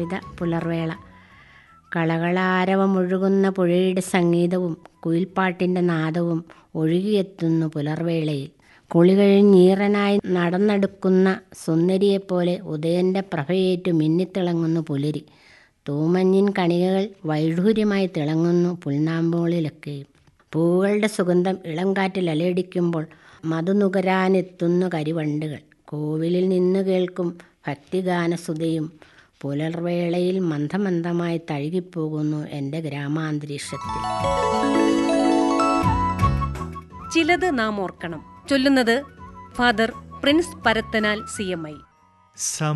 കവിത പുലർവേള കളകളാരവമൊഴുകുന്ന പുഴയുടെ സംഗീതവും കുയിൽപ്പാട്ടിൻ്റെ നാദവും ഒഴുകിയെത്തുന്നു പുലർവേളയിൽ കുളി കഴിഞ്ഞീറനായി നടന്നെടുക്കുന്ന സുന്ദരിയെപ്പോലെ ഉദയൻ്റെ പ്രഭയേറ്റു മിന്നിത്തിളങ്ങുന്നു പുലരി തൂമഞ്ഞിൻ കണികകൾ വൈഡൂര്യമായി തിളങ്ങുന്നു പുൽനാമ്പോളിലൊക്കെയും പൂവുകളുടെ സുഗന്ധം ഇളം കാറ്റിൽ അലയടിക്കുമ്പോൾ മധുനുകരാനെത്തുന്നു കരിവണ്ടുകൾ കോവിലിൽ നിന്ന് കേൾക്കും ഭക്തിഗാനസുതയും പുലർവേളയിൽ മന്ദമന്ദമായി തഴുകിപ്പോകുന്നു എൻ്റെ ഗ്രാമാന്തരീക്ഷത്തിൽ ചിലത് നാം ഓർക്കണം ചൊല്ലുന്നത് father Prince Parathanal C M I